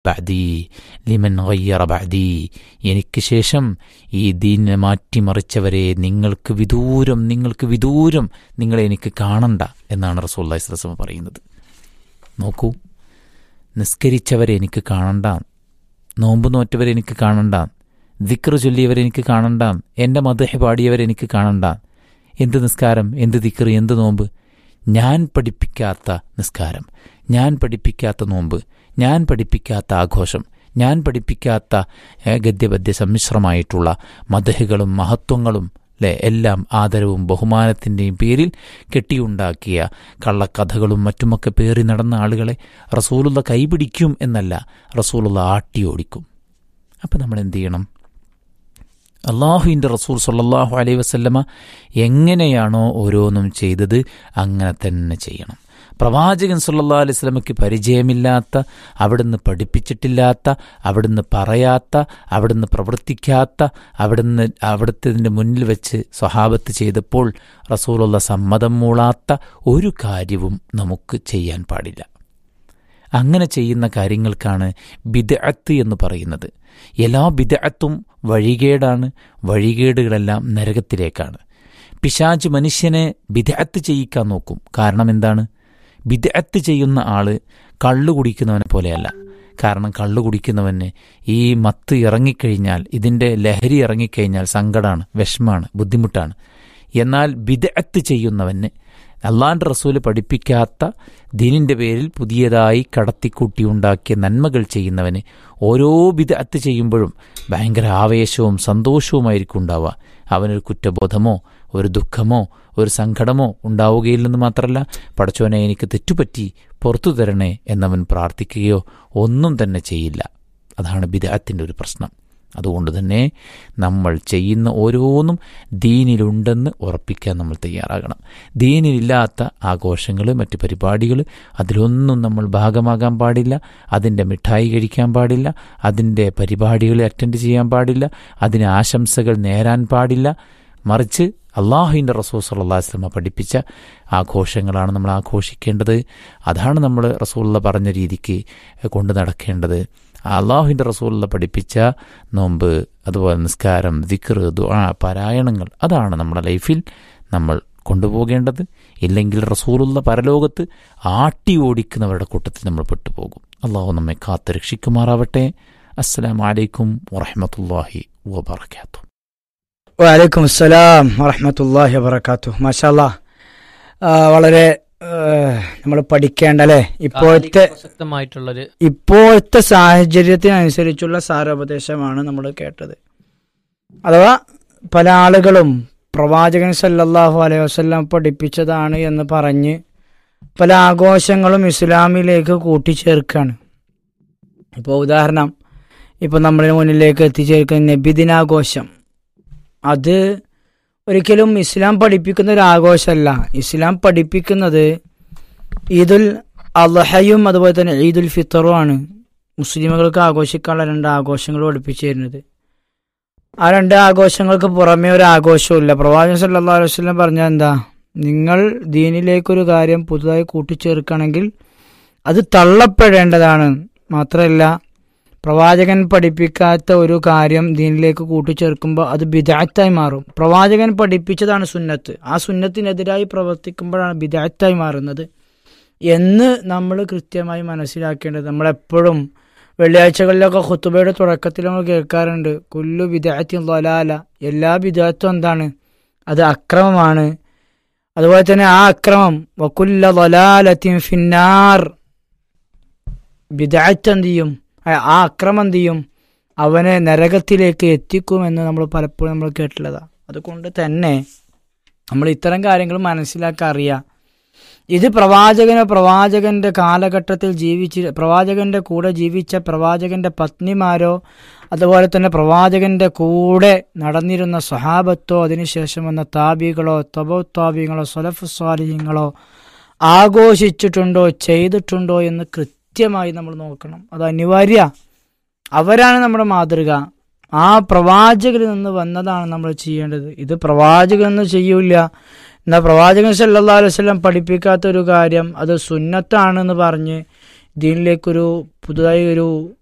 ബഅദി ലിമൻ ഗയ്യറ ബഅദി എനിക്ക് ശേഷം ഈ ദീനിനെ മാറ്റിമറിച്ചവരെ നിങ്ങൾക്ക് വിദൂരം നിങ്ങൾക്ക് വിദൂരം നിങ്ങളെ എനിക്ക് കാണണ്ട എന്നാണ് റസൂല്ലാഹി സ്വലം പറയുന്നത് നോക്കൂ നിസ്കരിച്ചവരെ എനിക്ക് കാണണ്ട നോമ്പ് നോറ്റവരെ എനിക്ക് കാണണ്ട ദിക്ർ ചൊല്ലിയവരെ എനിക്ക് കാണണ്ട എൻ്റെ മതഹ പാടിയവരെ എനിക്ക് കാണണ്ട എന്ത് നിസ്കാരം എന്ത് ദിക്ർ എന്ത് നോമ്പ് ഞാൻ പഠിപ്പിക്കാത്ത നിസ്കാരം ഞാൻ പഠിപ്പിക്കാത്ത നോമ്പ് ഞാൻ പഠിപ്പിക്കാത്ത ആഘോഷം ഞാൻ പഠിപ്പിക്കാത്ത ഏ, ഗദ്യപദ്യ സമ്മിശ്രമായിട്ടുള്ള മതഹുകളും മഹത്വങ്ങളും അല്ലെ എല്ലാം ആദരവും ബഹുമാനത്തിൻ്റെയും പേരിൽ കെട്ടിയുണ്ടാക്കിയ കള്ളക്കഥകളും മറ്റുമൊക്കെ പേറി നടന്ന ആളുകളെ റസൂലുള്ള കൈപിടിക്കും എന്നല്ല റസൂലുള്ള ആട്ടിയോടിക്കും അപ്പം നമ്മൾ എന്ത് ചെയ്യണം അള്ളാഹുവിൻ്റെ റസൂൽ സല്ലല്ലാഹു അലൈഹി വസല്ലമ എങ്ങനെയാണോ ഓരോന്നും ചെയ്തത് അങ്ങനെ തന്നെ ചെയ്യണം പ്രവാചകൻ സല്ലല്ലാഹു അലൈഹി വസല്ലമയ്ക്ക് പരിചയമില്ലാത്ത അവിടുന്ന് പഠിപ്പിച്ചിട്ടില്ലാത്ത അവിടുന്ന് പറയാത്ത അവിടുന്ന് പ്രവർത്തിക്കാത്ത അവിടുന്ന് അവിടുത്തെ മുന്നിൽ വെച്ച് സ്വഹാബത്ത് ചെയ്തപ്പോൾ റസൂലുള്ള സമ്മതം മൂളാത്ത ഒരു കാര്യവും നമുക്ക് ചെയ്യാൻ പാടില്ല അങ്ങനെ ചെയ്യുന്ന കാര്യങ്ങൾക്കാണ് ബിദഅത്ത് എന്ന് പറയുന്നത് എല്ലാ ബിദഅത്തും വഴികേടാണ് വഴികേടുകളെല്ലാം നരകത്തിലേക്കാണ് പിശാജ് മനുഷ്യനെ ബിദഅത്ത് ചെയ്യിക്കാൻ നോക്കും കാരണം എന്താണ് ബിദഅത്ത് ചെയ്യുന്ന ആള് കള്ളു കുടിക്കുന്നവനെ പോലെയല്ല കാരണം കള്ളു കുടിക്കുന്നവന് ഈ മത്ത് ഇറങ്ങിക്കഴിഞ്ഞാൽ ഇതിൻ്റെ ലഹരി ഇറങ്ങിക്കഴിഞ്ഞാൽ സങ്കടമാണ് വിഷമാണ് ബുദ്ധിമുട്ടാണ് എന്നാൽ ബിദഅത്ത് ചെയ്യുന്നവന് അള്ളാൻ്റെ റസൂല് പഠിപ്പിക്കാത്ത ദീനിൻ്റെ പേരിൽ പുതിയതായി കടത്തിക്കൂട്ടിയുണ്ടാക്കിയ നന്മകൾ ചെയ്യുന്നവന് ഓരോ ബിദഅത്ത് ചെയ്യുമ്പോഴും ഭയങ്കര ആവേശവും സന്തോഷവുമായിരിക്കും ഉണ്ടാവുക അവനൊരു കുറ്റബോധമോ ഒരു ദുഃഖമോ ഒരു സങ്കടമോ ഉണ്ടാവുകയില്ലെന്ന് മാത്രമല്ല പടച്ചോനെ എനിക്ക് തെറ്റുപറ്റി പുറത്തു തരണേ എന്നവൻ പ്രാർത്ഥിക്കുകയോ ഒന്നും തന്നെ ചെയ്യില്ല അതാണ് ബിദഅത്തിൻ്റെ ഒരു പ്രശ്നം അതുകൊണ്ട് തന്നെ നമ്മൾ ചെയ്യുന്ന ഓരോന്നും ദീനിലുണ്ടെന്ന് ഉറപ്പിക്കാൻ നമ്മൾ തയ്യാറാകണം ദീനിലില്ലാത്ത ആഘോഷങ്ങൾ മറ്റ് പരിപാടികൾ അതിലൊന്നും നമ്മൾ ഭാഗമാകാൻ പാടില്ല അതിൻ്റെ മിഠായി കഴിക്കാൻ പാടില്ല അതിൻ്റെ പരിപാടികളെ അറ്റൻഡ് ചെയ്യാൻ പാടില്ല അതിന് ആശംസകൾ നേരാൻ പാടില്ല മറിച്ച് അള്ളാഹുവിൻ്റെ റസൂൽ സല്ലാ വസ്ലമ പഠിപ്പിച്ച ആഘോഷങ്ങളാണ് നമ്മൾ ആഘോഷിക്കേണ്ടത് അതാണ് നമ്മൾ റസൂള്ള പറഞ്ഞ രീതിക്ക് കൊണ്ടു നടക്കേണ്ടത് അള്ളാഹുവിൻ്റെ റസൂള്ള പഠിപ്പിച്ച നോമ്പ് അതുപോലെ നിസ്കാരം ദിക്ർ ദുആ പാരായണങ്ങൾ അതാണ് നമ്മുടെ ലൈഫിൽ നമ്മൾ കൊണ്ടുപോകേണ്ടത് ഇല്ലെങ്കിൽ റസൂലുള്ള പരലോകത്ത് ആട്ടി ഓടിക്കുന്നവരുടെ കൂട്ടത്തിൽ നമ്മൾ പെട്ടുപോകും അള്ളാഹു നമ്മെ കാത്ത് രക്ഷിക്കുമാറാവട്ടെ അസ്സലാമു അലൈക്കും വറഹമത്തല്ലാഹി വബർക്കാത്തു വലൈക്കും അസ്സലാം വറഹമത്തല്ലാഹി വബർക്കാത്തു മാഷാല്ലാ വളരെ നമ്മൾ പഠിക്കേണ്ട അല്ലേ ഇപ്പോഴത്തെ പ്രസക്തമായിട്ടുള്ളൊരു ഇപ്പോഴത്തെ സാഹചര്യത്തിനനുസരിച്ചുള്ള സാരോപദേശമാണ് നമ്മൾ കേട്ടത് അഥവാ പല ആളുകളും പ്രവാചകൻ സല്ലല്ലാഹു അലൈഹി വസല്ലം പഠിപ്പിച്ചതാണ് എന്ന് പറഞ്ഞ് പല ആഘോഷങ്ങളും ഇസ്ലാമിലേക്ക് കൂട്ടിച്ചേർക്കാണ് ഇപ്പോൾ ഉദാഹരണം ഇപ്പോൾ നമ്മുടെ മുന്നിലേക്ക് എത്തിച്ചേർക്കുന്ന നബിദിനാഘോഷം അത് ഒരിക്കലും ഇസ്ലാം പഠിപ്പിക്കുന്ന ഒരു ആഘോഷമല്ല ഇസ്ലാം പഠിപ്പിക്കുന്നത് ഈദുൽ അൽഹയും അതുപോലെ തന്നെ ഈദുൽ ഫിത്തറും ആണ് മുസ്ലിമുകൾക്ക് ആഘോഷിക്കാനുള്ള രണ്ട് ആഘോഷങ്ങൾ പഠിപ്പിച്ചു തരുന്നത് ആ രണ്ട് ആഘോഷങ്ങൾക്ക് പുറമേ ഒരു ആഘോഷവുമില്ല പ്രവാചകൻ സല്ലല്ലാഹു അലൈഹി വസല്ലം പറഞ്ഞാൽ എന്താ നിങ്ങൾ ദീനിലേക്കൊരു കാര്യം പുതുതായി കൂട്ടിച്ചേർക്കണമെങ്കിൽ അത് തള്ളപ്പെടേണ്ടതാണ് മാത്രമല്ല പ്രവാചകൻ പഠിപ്പിക്കാത്ത ഒരു കാര്യം ദീനിലേക്ക് കൂട്ടിച്ചേർക്കുമ്പോൾ അത് ബിദാത്തായി മാറും പ്രവാചകൻ പഠിപ്പിച്ചതാണ് സുന്നത്ത് ആ സുന്നത്തിനെതിരായി പ്രവർത്തിക്കുമ്പോഴാണ് ബിദാത്തായി മാറുന്നത് എന്ന് നമ്മൾ കൃത്യമായി മനസ്സിലാക്കേണ്ടത് നമ്മളെപ്പോഴും വെള്ളിയാഴ്ചകളിലൊക്കെ ഹുത്തുബയുടെ തുടക്കത്തിൽ നമ്മൾ കേൾക്കാറുണ്ട് കുല്ലു ബിദാത്തിൻ ലലാല എല്ലാ ബിദാത്തും എന്താണ് അത് അക്രമമാണ് അതുപോലെ തന്നെ ആ അക്രമം വക്കുല്ല ലലാലത്തിൻ ഫിന്നാർ ബിദാത്ത് എന്ത് ചെയ്യും ആ അക്രമം എന്ത് ചെയ്യും അവനെ നരകത്തിലേക്ക് എത്തിക്കുമെന്ന് നമ്മൾ പലപ്പോഴും നമ്മൾ കേട്ടിട്ടുള്ളതാണ് അതുകൊണ്ട് തന്നെ നമ്മൾ ഇത്തരം കാര്യങ്ങൾ മനസ്സിലാക്കാൻ അറിയാം ഇത് പ്രവാചകനോ പ്രവാചകന്റെ കാലഘട്ടത്തിൽ ജീവിച്ച് പ്രവാചകന്റെ കൂടെ ജീവിച്ച പ്രവാചകന്റെ പത്നിമാരോ അതുപോലെ തന്നെ പ്രവാചകന്റെ കൂടെ നടന്നിരുന്ന സ്വഹാബത്തോ അതിനുശേഷം വന്ന താബികളോ തബോ താബികളോ സൊലഫ് സ്വാലിഹ്യങ്ങളോ ആഘോഷിച്ചിട്ടുണ്ടോ ചെയ്തിട്ടുണ്ടോ എന്ന് കൃത്യമായി നമ്മൾ നോക്കണം അത് അനിവാര്യ അവരാണ് നമ്മുടെ മാതൃക ആ പ്രവാചകരിൽ നിന്ന് വന്നതാണ് നമ്മൾ ചെയ്യേണ്ടത് ഇത് പ്രവാചകനൊന്നും ചെയ്യൂല എന്നാൽ പ്രവാചകൻ സല്ലാ അലൈഹി വല്ലം പഠിപ്പിക്കാത്ത ഒരു കാര്യം അത് സുന്നത്താണെന്ന് പറഞ്ഞ് ദീനിലേക്കൊരു പുതുതായി ഒരു